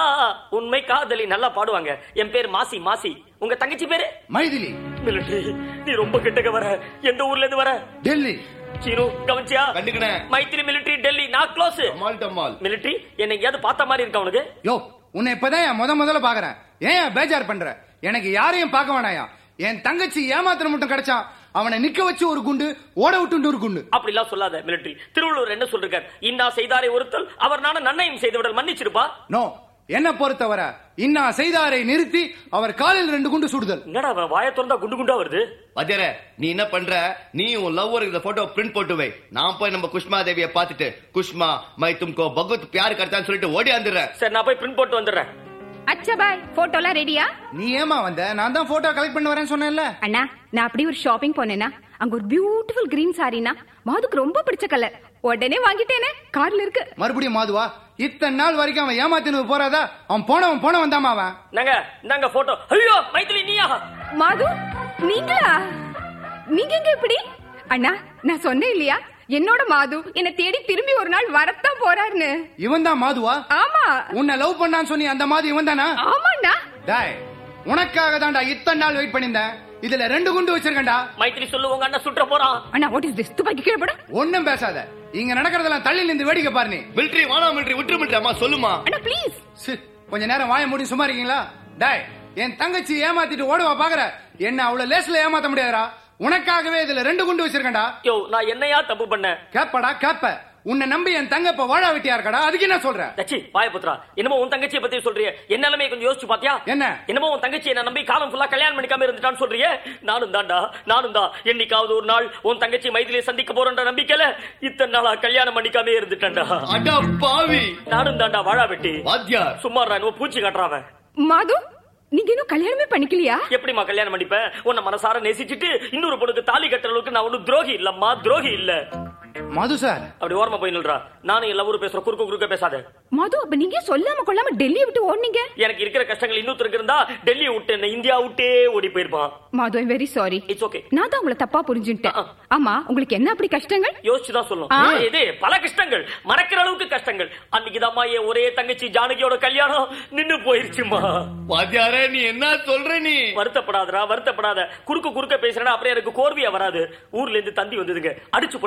உண்மை காதலி நல்லா பாடுவாங்க என் பேர் மாசி மாசி உங்க தங்கச்சி பேரு மைதிலி மிலிட்ரி நீ ரொம்ப கிட்டக்க வர எந்த ஊர்ல இருந்து வர டெல்லி சீனு கவனிச்சியா கண்டுக்கினேன் மைத்திரி மிலிட்ரி டெல்லி நான் க்ளோஸ் டமால் டமால் மிலிட்ரி என்ன எங்கேயாவது பார்த்த மாதிரி இருக்கா உனக்கு யோ உன்னை இப்பதான் என் முத முதல்ல பாக்குறேன் ஏன் பேஜார் பண்ற எனக்கு யாரையும் பார்க்க வேணாயா என் தங்கச்சி ஏமாத்தின மட்டும் கிடைச்சான் அவனை நிக்க வச்சு ஒரு குண்டு ஓட விட்டு ஒரு குண்டு அப்படிலாம் சொல்லாத மிலிட்ரி திருவள்ளுவர் என்ன சொல்றார் இன்னா செய்தாரை ஒருத்தல் அவர் நானும் நன்மையும் செய்து விடல் மன்னிச்சிருப்பா நோ என்ன பொறுத்தவரை இன்னா செய்தாரை நிறுத்தி அவர் காலில் ரெண்டு குண்டு சுடுதல் என்னடா அவன் வாயை திறந்தா குண்டு குண்டா வருது வஜர நீ என்ன பண்ற நீ உன் லவ்வர் இந்த போட்டோ பிரிண்ட் போட்டு வை நான் போய் நம்ம குஷ்மா தேவியை பார்த்துட்டு குஷ்மா மை தும்கோ பகவத் பியார் கர்த்தான்னு சொல்லிட்டு ஓடி வந்துடுறேன் சரி நான் போய் பிரிண்ட் போட்டு வந்துடுறேன் அச்சா பாய் போட்டோலாம் ரெடியா நீ ஏமா வந்த நான் தான் போட்டோ கலெக்ட் பண்ண வரேன்னு சொன்னேன்ல அண்ணா நான் அப்படி ஒரு ஷாப்பிங் போனேன்னா அங்க ஒரு பியூட்டிஃபுல் கிரீன் சாரினா மாதுக்கு ரொம்ப பிடிச்ச கலர் உடனே வாங்கிட்டேனே கார்ல இருக்கு மறுபடியும் மாதுவா இத்தனை நாள் வரைக்கும் அவன் ஏமாத்தினது போறாதா அவன் போனவன் போனவன் தாமா அவன் நாங்க இந்தாங்க போட்டோ ஐயோ மைத்திலி நீயா மாது நீங்களா நீங்க எங்க இப்படி அண்ணா நான் சொன்னேன் இல்லையா என்னோட மாது என்ன தேடி திரும்பி ஒரு நாள் வரத்தான் போறாருன்னு இவன் தான் மாதுவா ஆமா உன்னை லவ் பண்ணான்னு சொன்னி அந்த மாதிரி இவன் தானா ஆமாண்ணா டாய் உனக்காக தான்டா இத்தனை நாள் வெயிட் பண்ணியிருந்தேன் இதுல ரெண்டு குண்டு வச்சிருக்கேன்டா மைத்திரி சொல்லு உங்க அண்ணன் சுற்ற போறான் அண்ணா வாட் இஸ் திஸ் துப்பாக்கி கீழே போட ஒண்ணும் பேசாத இங்க நடக்கிறதெல்லாம் தள்ளி நின்று வேடிக்கை பாரு நீ மிலிட்ரி வானா மிலிட்ரி விட்டு மிலிட்ரி அம்மா சொல்லுமா அண்ணா ப்ளீஸ் சி, கொஞ்ச நேரம் வாய மூடி சும்மா இருக்கீங்களா டாய் என் தங்கச்சி ஏமாத்திட்டு ஓடுவா பாக்குற என்ன அவ்வளவு லேஸ்ல ஏமாத்த முடியாதுடா உனக்காகவே இதுல ரெண்டு குண்டு வச்சிருக்கேன்டா யோ நான் என்னையா தப்பு பண்ணேன் கேப்படா கேப்ப உன்னை நம்பி என் தங்க இப்ப வாழ வெட்டியா இருக்கடா அதுக்கு என்ன சொல்ற தச்சி வாய புத்ரா என்னமோ உன் தங்கச்சியை பத்தி சொல்றியே என்ன நிலைமை கொஞ்சம் யோசிச்சு பாத்தியா என்ன என்னமோ உன் தங்கச்சி என்ன நம்பி காலம் ஃபுல்லா கல்யாணம் பண்ணிக்காம இருந்துட்டான்னு சொல்றியே நானும் தான்டா நானும் தான் என்னைக்காவது ஒரு நாள் உன் தங்கச்சி மைதிலியை சந்திக்க போறன்ற நம்பிக்கையில இத்தனை நாளா கல்யாணம் பண்ணிக்காம இருந்துட்டேன்டா அடா பாவி நானும் தான்டா வாழா வெட்டி வாத்தியார் சும்மா என்னமோ பூச்சி காட்டுறாவன் மாது நீங்க இன்னும் கல்யாணமே பண்ணிக்கலையா எப்படிம்மா கல்யாணம் பண்ணிப்பேன் உன்னை மனசார நேசிச்சுட்டு இன்னொரு பொண்ணுக்கு தாலி கட்டுற அளவுக்கு நான் ஒன்னும் துரோகி இல்லம்மா துரோகி இல்ல மது சார் அப்படி ஓரமா போய் நில்றா நானும் எல்லா ஊரும் பேசுற குறுக்க குறுக்க பேசாத மது அப்ப நீங்க சொல்லாம கொள்ளாம டெல்லியை விட்டு ஓடுனீங்க எனக்கு இருக்கிற கஷ்டங்கள் இன்னொருத்தருக்கு இருந்தா டெல்லியை விட்டு என்ன இந்தியா விட்டே ஓடி போயிருப்பான் Madhu I'm very sorry it's okay நான் தான் உங்களை தப்பா புரிஞ்சுட்டேன் ஆமா உங்களுக்கு என்ன அப்படி கஷ்டங்கள் யோசிச்சுதான் சொல்லும் ஆ. இது பல கஷ்டங்கள் மறக்கிற அளவுக்கு கஷ்டங்கள் அன்னைக்குதாம்மா என் ஒரே தங்கச்சி ஜானகியோட கல்யாணம் நின்னு போயிருச்சுமா வாத்தியாரே நீ என்ன சொல்ற நீ வருத்தப்படாதடா வருத்தப்படாத குறுக்க குறுக்க பேசுறா அப்புறம் எனக்கு கோர்வையா வராது ஊர்ல இருந்து தந்தி வந்ததுங்க அடிச்சு புரட்டின்னு ஓடி வந்து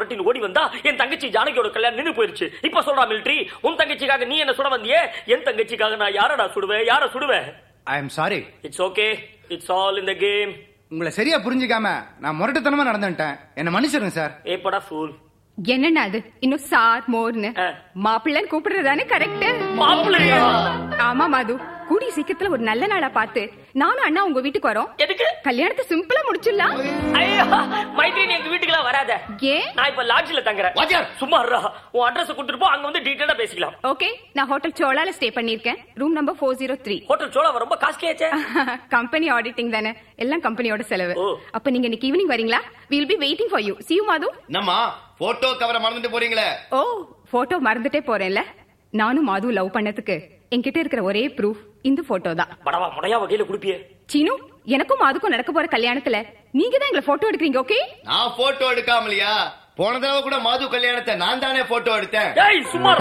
இருந்தா என் தங்கச்சி ஜானகியோட கல்யாணம் நின்னு போயிருச்சு இப்ப சொல்றா மிலிட்ரி உன் தங்கச்சிக்காக நீ என்ன சுட வந்தியே என் தங்கச்சிக்காக நான் யாரடா சுடுவேன் யார சுடுவேன் I am sorry it's okay it's all in the game உங்களை சரியா புரிஞ்சுக்காம நான் முரட்டுத்தனமா நடந்துட்டேன் என்ன மன்னிச்சிருங்க சார் ஏப்படா ஃபூல் என்னண்ணா அது இன்னும் சார் மோர்னு மாப்பிள்ளைன்னு கூப்பிடுறதானே கரெக்ட் மாப்பிள்ளையா? ஆமா மாது கூடிய சீக்கிரத்துல ஒரு நல்ல நாளா பார்த்து நானும் அண்ணா உங்க வீட்டுக்கு வரோம் எதுக்கு கல்யாணத்தை சிம்பிளா முடிச்சிடலாம் ஐயோ மைத்ரி நீ எங்க வீட்டுக்குலாம் வராத ஏன் நான் இப்ப லாட்ஜ்ல தங்குறேன் வாத்தியார். சும்மா இருடா. உன் அட்ரஸ் கொடுத்துட்டு போ அங்க வந்து டீடைலா பேசிக்கலாம் ஓகே நான் ஹோட்டல் சோலால ஸ்டே பண்ணிருக்கேன் room number four zero three hotel Chola ரொம்ப காஸ்ட்லியாச்சே கம்பெனி ஆடிட்டிங் தானே எல்லாம் கம்பெனியோட செலவு ஓ. அப்ப நீங்க இன்னைக்கு ஈவினிங் வரீங்களா will be waiting for you see you மாது என்னம்மா போட்டோ கவரை மறந்துட்டு போறீங்களே ஓ போட்டோ மறந்துட்டே போறேன்ல நானும் மாது லவ் பண்ணதுக்கு என்கிட்ட இருக்கிற ஒரே ப்ரூஃப் இந்த போட்டோ தான் படவா முடையா வகையில குடுப்பியே சீனு எனக்கும் மாதுக்கும் நடக்க போற கல்யாணத்துல நீங்க தான் எங்களை போட்டோ எடுக்கிறீங்க ஓகே நான் போட்டோ எடுக்காமலையா போன தடவை கூட மாது கல்யாணத்தை நான் தானே போட்டோ எடுத்தேன் ஏய் சும்மா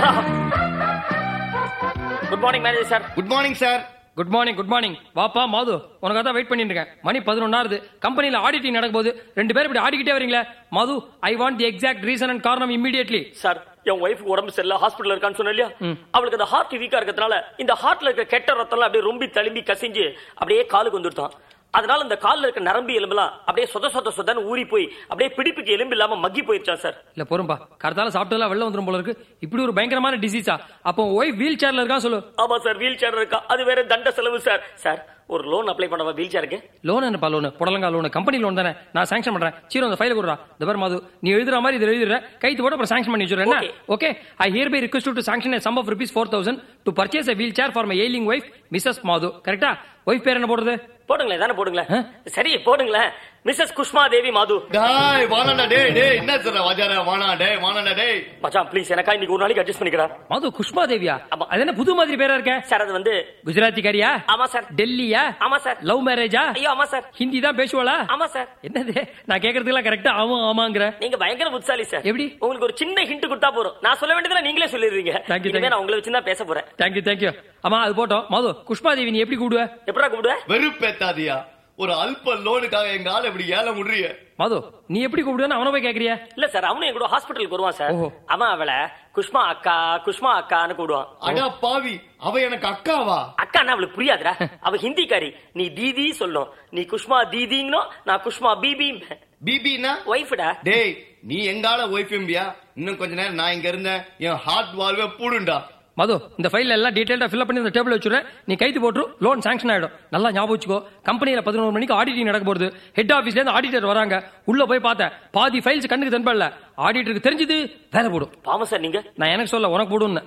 good morning manager sir good morning sir good morning good morning வாப்பா மாது உனக்காக தான் வெயிட் பண்ணிட்டு இருக்கேன் மணி பதினொன்னாருது கம்பெனில ஆடிட்டிங் நடக்கும் போது ரெண்டு பேரும் இப்படி ஆடிக்கிட்டே வரீங்களே Madhu I want the exact reason and காரணம் இம்மீடியட்லி சார் என் ஒய்ஃப் உடம்பு சரியில்லை ஹாஸ்பிடல்ல இருக்கான்னு சொன்னேன் இல்லையா அவளுக்கு அந்த ஹார்ட் வீக்கா இருக்கிறதுனால இந்த ஹார்ட்ல இருக்க கெட்ட ரத்தம்லாம் அப்படியே ரொம்பி தழும்பி கசிஞ்சு அப்படியே காலுக்கு வந்துருத்தான் அதனால இந்த கால்ல இருக்க நரம்பு எலும்பெல்லாம் அப்படியே சொத சொத சொதன்னு ஊறி போய் அப்படியே பிடிப்புக்கு எலும்பு இல்லாம மக்கி போயிருச்சான் சார் இல்ல போறோம்பா கருத்தால சாப்பிட்டதெல்லாம் வெளில வந்துரும் போல இருக்கு இப்படி ஒரு பயங்கரமான டிசீஸா அப்போ ஒய்ஃப் வீல் சேர்ல இருக்கா சொல்லு ஆமா சார் வீல் சேர் இருக்கா அது வேற தண்ட செலவு சார் சார் ஒரு லோன் அப்ளை பண்ணவா வீல் சேருக்கு லோன் என்னப்பா லோன் புடலங்கா லோன் கம்பெனி லோன் தானே நான் சாங்ஷன் பண்றேன் சீரோ அந்த ஃபைல கொடுறா இந்த பேர் மாது நீ எழுதுற மாதிரி இதுல எழுதுற கைத்து போட்டு அப்புறம் சாங்ஷன் பண்ணி வச்சுறேன் Okay. Okay I hereby request to sanction a sum of rupees four thousand to purchase a wheel chair for my ailing wife Mrs Madhu கரெக்டா ஒய்ஃப் பேர் என்ன போடுறது போடுங்களேன் தானே போடுங்களேன் சரி போடுங்களேன் மிஸ்ஸஸ் குஷ்மா தேவி மாது டாய் வானாடா டேய் டேய் என்ன சொல்ற வாஜாரா வானா டேய் வானாடா டேய் மச்சான் ப்ளீஸ் எனக்கா இன்னைக்கு ஒரு நாளைக்கு அட்ஜஸ்ட் பண்ணிக்கிறா மாது குஷ்மா தேவியா அது என்ன புது மாதிரி பேரா இருக்க சார் அது வந்து குஜராத்தி காரியா ஆமா சார் டெல்லியா ஆமா சார் லவ் மேரேஜா ஐயோ ஆமா சார் ஹிந்தி தான் பேசுவாளா ஆமா சார் என்னது நான் கேக்குறதுக்கெல்லாம் கரெக்டா ஆமா ஆமாங்கிற நீங்க பயங்கர புத்தாலி சார் எப்படி? உங்களுக்கு ஒரு சின்ன ஹிண்ட் கொடுத்தா போறோம் நான் சொல்ல வேண்டியதுல நீங்களே சொல்லிடுறீங்க Thank you, இனிமே thank you. நான் உங்களை வச்சு தான் பேச போறேன் தேங்க்யூ தேங்க்யூ ஆமா அது போட்டோம் மாது குஷ்மா தேவி நீ எப்படி கூடுவ எப்படா கூப்பிடுவேன் வெறுப்பேத்தாதியா ஒரு அல்ப லோனுக்காக எங்க ஆள் இப்படி ஏல முடிய மாது நீ எப்படி கூப்பிடுவேன்னு அவனை போய் கேக்குறியா இல்ல சார் அவனும் என் கூட ஹாஸ்பிட்டலுக்கு வருவான் சார் ஓஹோ. அவன் அவளை குஷ்மா அக்கா குஷ்மா அக்கான்னு கூடுவான் அடா பாவி அவ எனக்கு அக்காவா அக்கான்னா அவளுக்கு புரியாதுடா அவ ஹிந்திக்காரி நீ தீதி சொல்லும் நீ குஷ்மா தீதிங்கனோ நான் குஷ்மா பிபி பிபினா ஒய்ஃப்டா டேய் நீ எங்கால ஒய்ஃபிம்பியா இன்னும் கொஞ்ச நேரம் நான் இங்க இருந்தேன் என் ஹார்ட் வால்வே பூடுண்டா மது இந்த ஃபைல் எல்லாம் டீடைல்டா ஃபில் பண்ணி இந்த டேபிள் வச்சுறேன் நீ கைத்து போட்டு லோன் சாங்ஷன் ஆயிடும் நல்லா ஞாபகம் வச்சுக்கோ கம்பெனில பதினோரு மணிக்கு ஆடிட்டிங் நடக்க போகுது ஹெட் ஆபீஸ்ல இருந்து ஆடிட்டர் வராங்க உள்ள போய் பார்த்தேன் பாதி ஃபைல்ஸ் கண்ணுக்கு தென்படல ஆடிட்டருக்கு தெரிஞ்சது வேலை போடும் பாவம் சார் நீங்க நான் எனக்கு சொல்ல உனக்கு போடுன்னு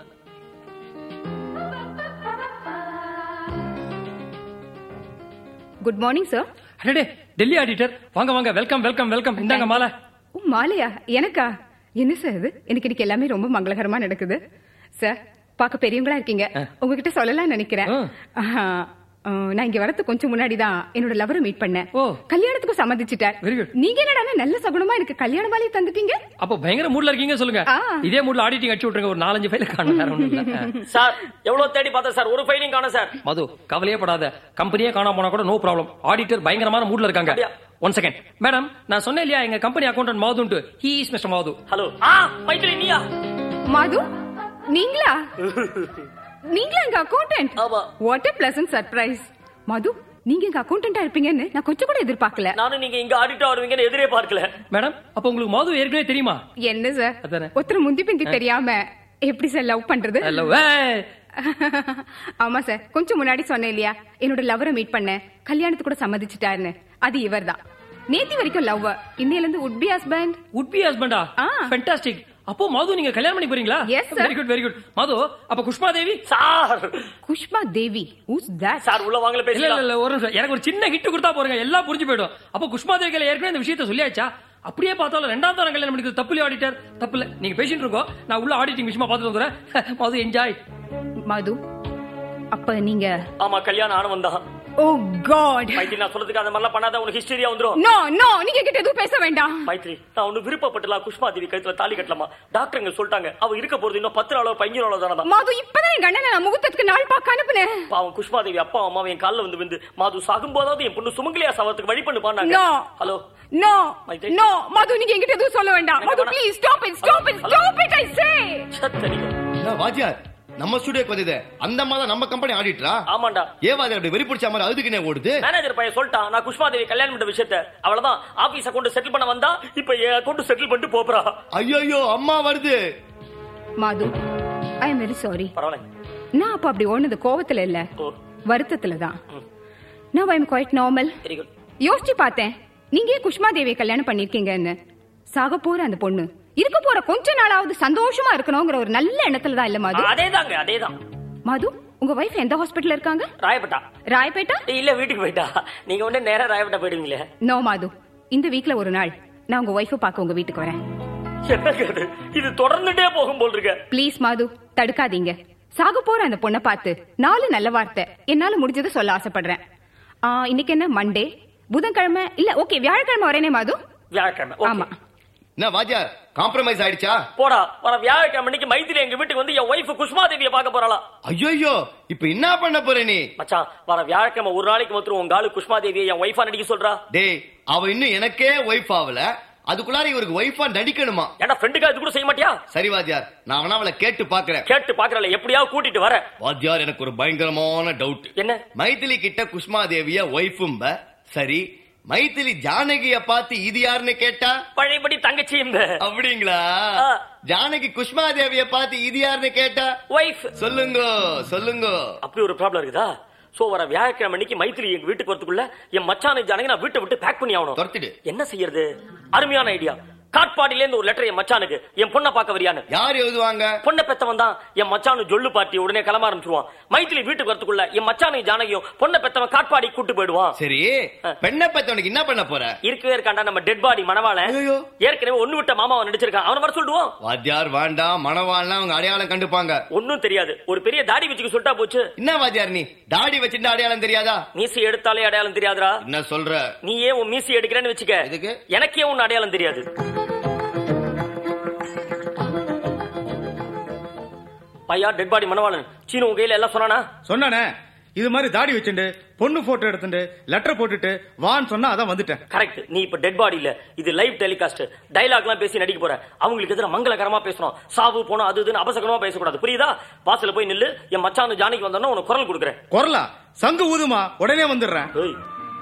குட் மார்னிங் சார் அடடே டெல்லி ஆடிட்டர் வாங்க வாங்க வெல்கம் வெல்கம் வெல்கம் இந்தாங்க மாலை ஓ மாலையா எனக்கா என்ன சார் இது எனக்கு இன்னைக்கு எல்லாமே ரொம்ப மங்களகரமா நடக்குது சார் பார்க்க பெரியவங்களா இருக்கீங்க உங்ககிட்ட சொல்லலாம் நினைக்கிறேன் ஆஹா, ஆ, நான் இங்க வரது கொஞ்சம் முன்னாடி தான் என்னோட லவரை மீட் பண்ணேன் கல்யாணத்துக்கு சம்மதிச்சிட்டார் வெரி குட் நீங்க என்னடா நல்ல சகுனமா எனக்கு கல்யாண மாலையை தந்துட்டீங்க அப்போ பயங்கர மூட்ல இருக்கீங்க சொல்லுங்க ஆ. இதே மூட்ல ஆடிட்டிங் அடிச்சு விட்டுருங்க ஒரு நாலஞ்சு ஃபைல் காணும் வேற ஒண்ணும் இல்ல சார் எவ்வளவு தேடி பார்த்தேன் சார் ஒரு ஃபைலிங் காணும் சார் மது கவலையே படாத கம்பெனியே காணாம போனா கூட நோ ப்ராப்ளம் ஆடிட்டர் பயங்கரமான மூட்ல இருக்காங்க ஒன் செகண்ட் மேடம் நான் சொன்னேன் இல்லையா எங்க கம்பெனி அக்கௌண்டன்ட் மாதுன்ட்டு he is mister Madhu hello ஆ மைத்திரி நீயா மாது நீங்களா நீங்களா எங்க accountant what a pleasant surprise Madhu நீங்க எங்க அக்கௌண்டன்டா இருப்பீங்கன்னு நான் கொஞ்சம் கூட எதிர்பார்க்கல நானும் நீங்க இங்க ஆடிட்டர் வருவீங்கன்னு எதிரே பார்க்கல மேடம் அப்ப உங்களுக்கு மாது ஏற்கனவே தெரியுமா என்ன சார் அதானே. ஒருத்தர் முந்தி பிந்தி தெரியாம எப்படி சார் லவ் பண்றது Hello, ஏய். ஆமா சார் கொஞ்சம் முன்னாடி சொன்னேன் இல்லையா என்னோட லவரை மீட் பண்ணேன் கல்யாணத்துக்கு கூட சம்மதிச்சிட்டாருன்னு அது இவர்தான் நேத்தி வரைக்கும் லவ் இன்னையில இருந்து would be husband would be husband ஆ ஃபென்டாஸ்டிக் அப்போ மாது நீங்க கல்யாணம் பண்ணி போறீங்களா Yes, sir. Very good very good Madhu அப்ப Kushma Devi sir Kushma Devi who's that sir உள்ள வாங்கல இல்ல இல்ல பேசலாம் இல்ல ஒரு நிமிஷம் எனக்கு ஒரு சின்ன ஹிட் கொடுத்தா போறீங்க எல்லாம் புரிஞ்சு போயிடும் அப்போ குஷ்மா தேவி கையில ஏற்கனவே இந்த விஷயத்த சொல்லியாச்சா அப்படியே பார்த்தாலும் ரெண்டாம் தரம் கல்யாணம் பண்ணிக்கிறது தப்பு இல்லையா ஆடிட்டர் தப்பு இல்ல நீங்க பேசிட்டு இருக்கோம் நான் உள்ள ஆடிட்டிங் விஷயமா பார்த்துட்டு வந்துடுறேன் மாது என்ஜாய் மது அப்ப நீங்க ஆமா கல்யாணம் ஆனவன் தான் ஓ காட் மைத்ரி நான் சொல்றதுக்கு அந்த மாதிரிலாம் பண்ணாத உனக்கு ஹிஸ்டரியா வந்துரும் நோ நோ நீங்க கிட்ட எதுவும் பேச வேண்டாம் மைத்ரி நான் ஒண்ணு விருப்பப்பட்டலாம் குஷ்மா தேவி கழுத்துல தாலி கட்டலாமா டாக்டருங்க சொல்லிட்டாங்க அவ இருக்க போறது இன்னும் பத்து நாளோ பதினஞ்சு நாளோ தானே மாது இப்பதான் எங்க அண்ணனை நான் முகூர்த்தத்துக்கு நாள் பார்க்க அனுப்புனேன் பாவம் குஷ்மா தேவி அப்பா அம்மா என் கால்ல வந்து வந்து மாது சாகும் போதாவது என் பொண்ணு சுமங்கலியா சவத்துக்கு வழி பண்ணு பாண்டாங்க No. Hello no Maithri. No Madhu நீங்க என்கிட்ட எதுவும் சொல்ல வேண்டாம் எனக்கு மது வேணாம். Please stop it stop it stop it I say என்ன வாஜியார் நம்ம ஸ்டுடியோக்கு வந்தது அந்த மாதிரி நம்ம கம்பெனி ஆடிட்டரா ஆமாண்டா ஏன் வாஜியார் அப்படி வெறி பிடிச்ச மாதிரி அதுக்குனே ஓடுது மேனேஜர் பையன் சொல்லிட்டான் நான் குஷ்மா தேவி கல்யாணம் பண்ண விஷயத்த அவ்வளவுதான் ஆபீஸ் அக்கௌண்ட் செட்டில் பண்ண வந்தா இப்ப என் அக்கௌண்ட் செட்டில் பண்ணிட்டு போறா ஐயோ அம்மா வருது மாது ஐ எம் வெரி சாரி பரவாயில்ல நான் அப்ப அப்படி ஒண்ணது கோவத்துல இல்ல ஓ வருத்தத்துல தான் no I am quite normal very good யோசிச்சு பார்த்தேன் நீங்க ஏன் குஷ்மா தேவியை கல்யாணம் பண்ணிருக்கீங்கன்னு சாக போற அந்த பொண்ணு இருக்க போற கொஞ்ச நாளாவது சந்தோஷமா இருக்கணுங்கிற ஒரு நல்ல எண்ணத்துல தான் இல்ல மாது அதேதாங்க அதேதான் மாது உங்க வைஃப் எந்த ஹாஸ்பிட்டல்ல இருக்காங்க ராயப்பட்டா ராயப்பேட்டா இல்ல வீட்டுக்கு போயிட்டா நீங்க உடனே நேரா ராயப்பட்டா போயிடுவீங்களே நோ மாது இந்த வீக்ல ஒரு நாள் நான் உங்க ஒய்ஃபை பார்க்க உங்க வீட்டுக்கு வரேன் என்னங்க இது? இது தொடர்ந்துட்டே போகும் போல் இருக்க ப்ளீஸ் மாது தடுக்காதீங்க சாக போற அந்த பொண்ணை பார்த்து நாலு நல்ல வார்த்தை என்னால முடிஞ்சதை சொல்ல ஆசைப்படுறேன் ஆ, இன்னைக்கு என்ன மண்டே புதன்கிழமை இல்ல ஓகே வியாழக்கிழமை வரேனே மாது வியாழக்கிழமை ஆமா ஓகே என்ன வாஜியார் காம்ப்ரமைஸ் ஆயிடுச்சா போடா வர வியாழக்கிழமை அன்னைக்கு மைத்திரி எங்க வீட்டுக்கு வந்து என் ஒய்ஃப் குஷ்மா தேவியை பார்க்க போறாளா ஐயோ இப்ப என்ன பண்ண போற நீ மச்சான் வர வியாழக்கிழமை ஒரு நாளைக்கு மாத்திரம் உங்க ஆளு குஷ்மா தேவியை என் ஒய்ஃபா நடிக்க சொல்றா டேய் அவ இன்னும் எனக்கே ஒய்ஃப் ஆகல அதுக்குள்ளார இவருக்கு ஒய்ஃபா நடிக்கணுமா ஏன்னா ஃப்ரெண்டுக்கா இது கூட செய்ய மாட்டியா சரி வாத்தியார் நான் வேணா அவளை கேட்டு பாக்குறேன் கேட்டு பாக்குறல எப்படியாவது கூட்டிட்டு வர வாத்தியார் எனக்கு ஒரு பயங்கரமான டவுட் என்ன மைதிலி கிட்ட குஷ்மா தேவிய ஒய்ஃபும்ப சரி மைதிலி ஜானகிய பார்த்து இது யாருன்னு கேட்டா பழையபடி தங்கச்சி இந்த அப்படிங்களா ஆ. ஜானகி குஷ்மா தேவிய பார்த்து இது யாருன்னு கேட்டா ஒய்ஃப் சொல்லுங்க சொல்லுங்க அப்படி ஒரு ப்ராப்ளம் இருக்குதா சோ வர வியாழக்கிழமை அன்னைக்கு மைத்திரி எங்க வீட்டுக்கு வரதுக்குள்ள என் மச்சானை ஜானகி நான் வீட்டை விட்டு பேக் பண்ணி ஆகணும் துரத்திடு என்ன செய்யறது அருமையான ஐடியா காட்பாடியில இருந்து ஒரு லெட்டர் என் மச்சானுக்கு என் பொண்ணை பார்க்க வரியான்னு யார் எழுதுவாங்க பொண்ணை பெத்தவன் தான் என் மச்சானு ஜொல்லு பார்ட்டி உடனே கிளம்ப ஆரம்பிச்சிருவான் மைத்திலி வீட்டுக்கு வரதுக்குள்ள என் மச்சானையும் ஜானகியும் பொண்ணை பெத்தவன் காட்பாடி கூட்டு போயிடுவான் சரி பெண்ணை பத்தவனுக்கு என்ன பண்ண போற இருக்கவே இருக்காண்டா நம்ம டெட் பாடி மணவாளன் ஐயோ. ஏற்கனவே ஒண்ணு விட்ட மாமாவை நடிச்சிருக்கான் அவனை வர சொல்லுவோம் வாத்தியார் வேண்டாம் மணவாள்னா அவங்க அடையாளம் கண்டுப்பாங்க ஒன்னும் தெரியாது ஒரு பெரிய தாடி வச்சுக்க சொல்லிட்டா போச்சு என்ன வாத்தியார் நீ தாடி வச்சிருந்தா அடையாளம் தெரியாதா மீசி எடுத்தாலே அடையாளம் தெரியாதுடா என்ன சொல்ற நீ ஏன் உன் மீசி எடுக்கிறேன்னு வச்சுக்க எதுக்கு? எனக்கே உன் அடையாளம் தெரியாது பையா டெட் பாடி மணவாளன் சீனு உங்க கையில எல்லாம் சொன்னானா சொன்னானே இது மாதிரி தாடி வச்சுட்டு பொண்ணு போட்டோ எடுத்துட்டு லெட்டர் போட்டுட்டு வான்னு சொன்னா அதான் வந்துட்டேன் கரெக்ட் நீ இப்ப டெட் பாடி இல்ல இது லைவ் டெலிகாஸ்ட் டைலாக் எல்லாம் பேசி நடிக்க போற அவங்களுக்கு எதிராக மங்களகரமா பேசணும் சாவு போனோம் அது இதுன்னு அபசகரமா பேசக்கூடாது புரியுதா வாசல்ல போய் நில்லு என் மச்சானு ஜானகி வந்தோன்னா உனக்கு குரல் கொடுக்குறேன் குரலா சங்கு ஊதுமா உடனே வந்துடுறேன் ஏய்.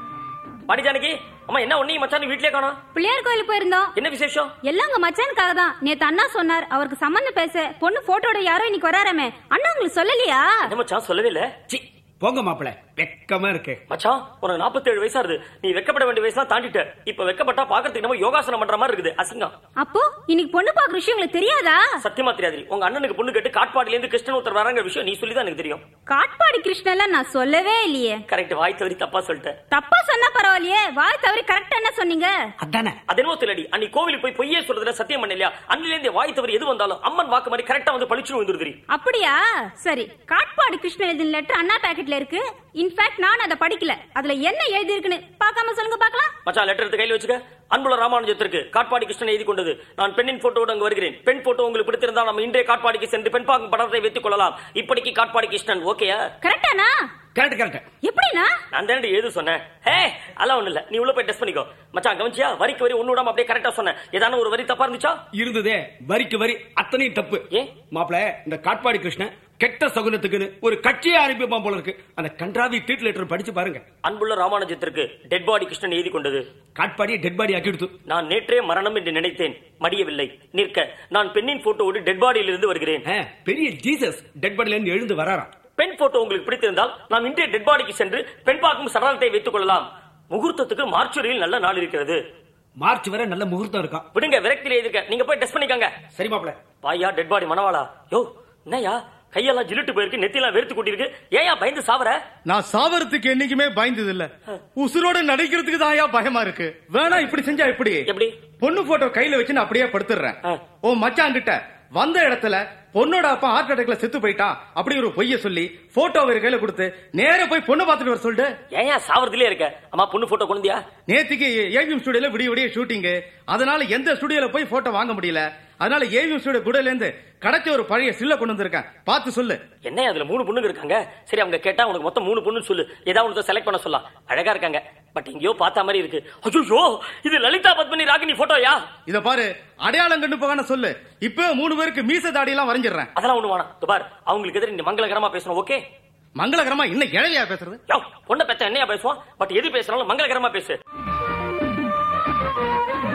பாடி ஜானகி அம்மா என்ன உன்னையும் மச்சானு வீட்லயே காணோம் பிள்ளையார் கோயிலுக்கு போயிருந்தோம் என்ன விசேஷம் எல்லாம் உங்க மச்சானுக்காக தான் நேத்து அண்ணா சொன்னார் அவருக்கு சம்மந்தம் பேச பொண்ணு போட்டோட யாரோ இன்னைக்கு வராராமே அண்ணா உங்களுக்கு சொல்லலையா என்ன மச்சான் சொல்லவே இல்ல சி போங்க மாப்பிள வெக்கமா இருக்கு மச்சான் உனக்கு 47 வயசா இருக்கு நீ வெக்கப்பட வேண்டிய வயசுலாம் தாண்டிட்ட இப்ப வெக்கப்பட்டா பாக்குறதுக்கு நம்ம யோகாசனம் பண்ற மாதிரி இருக்குது அசிங்கம் அப்போ இன்னைக்கு பொண்ணு பாக்குற விஷயம் உங்களுக்கு தெரியாதா சத்தியமா தெரியாது உங்க அண்ணனுக்கு பொண்ணு கேட்டு காட்பாடில இருந்து கிருஷ்ணன் ஒருத்தர் வராங்க விஷயம் நீ சொல்லி தான் எனக்கு தெரியும் காட்பாடி கிருஷ்ணெல்லாம் நான் சொல்லவே இல்லையே கரெக்ட் வாய் தவறி தப்பா சொல்லிட்டேன் தப்பா சொன்னா பரவாயில்லையே வாய் தவறி கரெக்டா என்ன சொன்னீங்க அதானே அது என்னவோ தெரியலடி அன்னைக்கு கோவிலுக்கு போய் பொய்யே சொல்றதுல சத்தியம் பண்ண இல்லையா அன்னில இருந்து வாய் தவறி எது வந்தாலும் அம்மன் வாக்கு மாதிரி கரெக்டா வந்து பளிச்சு வந்துருது அப்படியா சரி காட்பாடி கிருஷ்ணன் எழுதின லெட்டர் அண்ணா பாக்கெட்ல இருக்கு இன்ஃபேக்ட் நான் அதை படிக்கல அதுல என்ன எழுதி இருக்குன்னு பார்க்காம சொல்லுங்க பார்க்கலாம் மச்சான் லெட்டர் எடுத்து கையில வச்சுக்க அன்புள்ள ராமானுஜத்திற்கு காட்பாடி கிருஷ்ணன் எழுதி கொண்டது நான் பெண்ணின் போட்டோடு அங்கு வருகிறேன் பெண் போட்டோ உங்களுக்கு பிடித்திருந்தால் நம்ம இன்றைய காட்பாடிக்கு சென்று பெண் பாக்கும் படத்தை வைத்துக் கொள்ளலாம் இப்படிக்கு காட்பாடி கிருஷ்ணன் ஓகேயா கரெக்டானா கரெக்ட் கரெக்ட் எப்படினா நான் தானே ஏது சொன்னேன் ஹே அதெல்லாம் ஒண்ணு இல்ல நீ உள்ள போய் டெஸ்ட் பண்ணிக்கோ மச்சான் கவனிச்சியா வரிக்கு வரி ஒண்ணு விடாம அப்படியே கரெக்டா சொன்னேன் ஏதான ஒரு வரி தப்பா இருந்துச்சா இருந்ததே வரிக்கு வரி அத்தனையும் தப்பு ஏன்? மாப்பிள இந்த காட்பாடி கிருஷ்ணன் கெட்ட சகுனத்துக்குன்னு ஒரு கட்சியை அனுப்பிப்பான் போல இருக்கு அந்த கன்றாவி ட்வீட் லெட்டர் படிச்சு பாருங்க அன்புள்ள ராமானுஜத்திற்கு டெட் பாடி கிருஷ்ணன் எழுதி கொண்டது காட்பாடியை டெட் பாடி ஆக்கிடுத்து நான் நேற்றே மரணம் என்று நினைத்தேன் மடியவில்லை நிற்க நான் பெண்ணின் போட்டோவோடு டெட் பாடியில் இருந்து வருகிறேன் ஆ, பெரிய ஜீசஸ் டெட் பாடியில இருந்து எழுந்து வராராம் பெண் போட்டோ உங்களுக்கு பிடித்திருந்தால் நாம் இன்றைய டெட் பாடிக்கு சென்று பெண் பார்க்கும் சடலத்தை வைத்துக் கொள்ளலாம் முகூர்த்தத்துக்கு மார்ச்சுரியில் நல்ல நாள் இருக்கிறது மார்ச் வரை நல்ல முகூர்த்தம் இருக்கான் விடுங்க விரக்தியில இருக்க நீங்க போய் டெஸ்ட் பண்ணிக்கோங்க சரி மாப்பிள வாயா டெட் பாடி மணவாளா யோ என்னய்யா கையெல்லாம் ஜிலிட்டு போயிருக்கு நெத்தியெல்லாம் வேர்த்து கூட்டியிருக்கு ஏயா பயந்து சாவற நான் சாவறதுக்கு என்னைக்குமே பயந்தது இல்ல உசுரோட நடிக்கிறதுக்கு தான் பயமா இருக்கு வேணா இப்படி செஞ்சா இப்படி எப்படி பொண்ணு போட்டோ கையில வச்சு நான் அப்படியே படுத்துடுறேன் ஆ. ஓ மச்சான் கிட்ட வந்த இடத்துல பொண்ணோட அப்பா ஹார்ட் அட்டாக்ல செத்து போயிட்டான் அப்படி ஒரு பொய்ய சொல்லி போட்டோ அவர் கையில கொடுத்து நேர போய் பொண்ணு பார்த்துட்டு வர சொல்லிட்டு ஏன் சாவறதுலயே இருக்க அம்மா பொண்ணு போட்டோ கொண்டியா நேத்திக்கு ஏவிஎம் ஸ்டுடியோல விடிய விடிய ஷூட்டிங் அதனால எந்த ஸ்டுடியோல போய் போட்டோ வாங்க முடியல அதனால ஏவிஎம் ஸ்டுடியோ குடையில இருந்து கிடைச்ச ஒரு பழைய சில்ல கொண்டு வந்திருக்கேன் பார்த்து சொல்லு என்ன அதுல மூணு பொண்ணுங்க இருக்காங்க சரி அவங்க கேட்டா உனக்கு மொத்தம் மூணு பொண்ணு சொல்லு ஏதாவது ஒன்று செலக்ட் பண்ண சொல்லலாம் அழகா இருக்காங்க பட் எங்கேயோ பார்த்த மாதிரி இருக்கு ஐயோ இது லலிதா பத்மினி ராகினி போட்டோயா இத பாரு அடையாளம் கண்டு போகான சொல்லு இப்போ மூணு பேருக்கு மீச தாடி எல்லாம் வரைஞ்சிடுறேன் அதெல்லாம் ஒண்ணு வேணாம் இதோ பார் அவங்களுக்கு எதிர நீ மங்களகரமா பேசணும் ஓகே மங்களகரமா இன்னும் இழவியா பேசுறது யோ பொண்ணை பெத்த என்னையா பேசுவான் பட் எது பேசுறாலும் மங்களகரமா பேசு